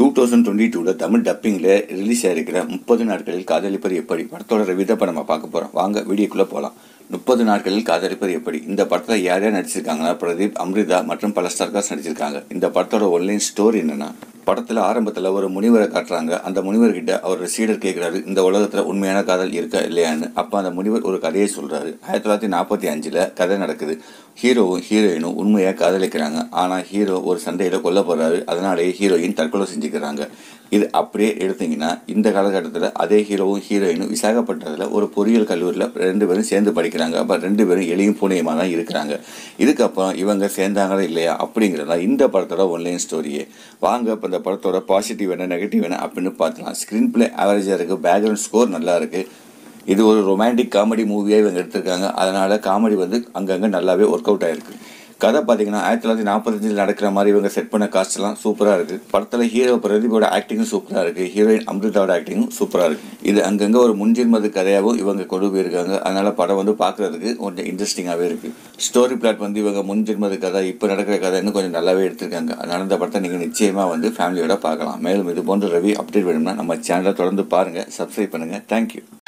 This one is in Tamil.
டூ தௌசண்ட் டுவெண்ட்டி டூவில் தமிழ் டப்பிங்கில் ரிலீஸ் ஆகிருக்கிற முப்பது நாட்களில் காதலிப்பது எப்படி படத்தோட ரிவ்யூ இப்போ நம்ம பார்க்க போகிறோம் வாங்க வீடியோக்குள்ளே போகலாம் முப்பது நாட்களில் காதலிப்பது எப்படி இந்த படத்தில் யார் யார் நடிச்சிருக்காங்கன்னா பிரதீப் அம்ரிதா மற்றும் பல ஸ்டார்காஸ் நடிச்சிருக்காங்க இந்த படத்தோட ஒன்லைன் ஸ்டோரி என்னன்னா படத்தில் ஆரம்பத்தில் ஒரு முனிவரை காட்டுறாங்க அந்த முனிவர்கிட்ட அவர் சீடர் கேட்குறாரு இந்த உலகத்தில் உண்மையான காதல் இருக்கா இல்லையான்னு அப்போ அந்த முனிவர் ஒரு கதையை சொல்கிறாரு ஆயிரத்தி தொள்ளாயிரத்தி நாற்பத்தி அஞ்சில் கதை நடக்குது ஹீரோவும் ஹீரோயினும் உண்மையாக காதலிக்கிறாங்க ஆனால் ஹீரோ ஒரு சண்டையில் கொல்ல போகிறாரு அதனாலேயே ஹீரோயின் தற்கொலை செஞ்சுக்கிறாங்க இது அப்படியே எடுத்தீங்கன்னா இந்த காலகட்டத்தில் அதே ஹீரோவும் ஹீரோயினும் விசாகப்பட்டதில் ஒரு பொறியியல் கல்லூரியில் ரெண்டு பேரும் சேர்ந்து படிக்கிறாங்க அப்போ ரெண்டு பேரும் எளியும் பூனையுமாக தான் இருக்கிறாங்க இதுக்கப்புறம் இவங்க சேர்ந்தாங்களா இல்லையா அப்படிங்கிறதா இந்த படத்தோட ஒன்லைன் ஸ்டோரியே வாங்க இப்போ இந்த படத்தோட பாசிட்டிவ் என்ன நெகட்டிவ் என்ன அப்படின்னு பார்த்துலாம் ஸ்க்ரீன் பிளே ஆவரேஜாக இருக்குது பேக்ரவுண்ட் ஸ்கோர் நல்லா இருக்குது இது ஒரு ரொமான்டிக் காமெடி மூவியாக இவங்க எடுத்திருக்காங்க அதனால் காமெடி வந்து அங்கங்கே நல்லாவே ஒர்க் அவுட் ஆயிருக்கு கதை பார்த்தீங்கன்னா ஆயிரத்தி தொள்ளாயிரத்தி நாற்பத்தஞ்சில் நடக்கிற மாதிரி இவங்க செட் பண்ண காஸ்ட்லாம் சூப்பராக இருக்குது படத்தில் ஹீரோ பிரதீபோட ஆக்டிங்கும் சூப்பராக இருக்குது ஹீரோயின் அம்ரிதாவோட ஆக்டிங்கும் சூப்பராக இருக்குது இது அங்கங்கே ஒரு முன்ஜென்மது கதையாகவும் இவங்க கொண்டு போயிருக்காங்க அதனால் படம் வந்து பார்க்குறதுக்கு கொஞ்சம் இன்ட்ரெஸ்டிங்காகவே இருக்குது ஸ்டோரி பிளாட் வந்து இவங்க முன்ஜென்மது கதை இப்போ நடக்கிற கதை இன்னும் கொஞ்சம் நல்லாவே எடுத்திருக்காங்க அதனால் இந்த படத்தை நீங்கள் நிச்சயமாக வந்து ஃபேமிலியோட பார்க்கலாம் மேலும் இது போன்ற ரவி அப்டேட் வேணும்னா நம்ம சேனலை தொடர்ந்து பாருங்கள் சப்ஸ்கிரைப் பண்ணுங்கள் தேங்க்யூ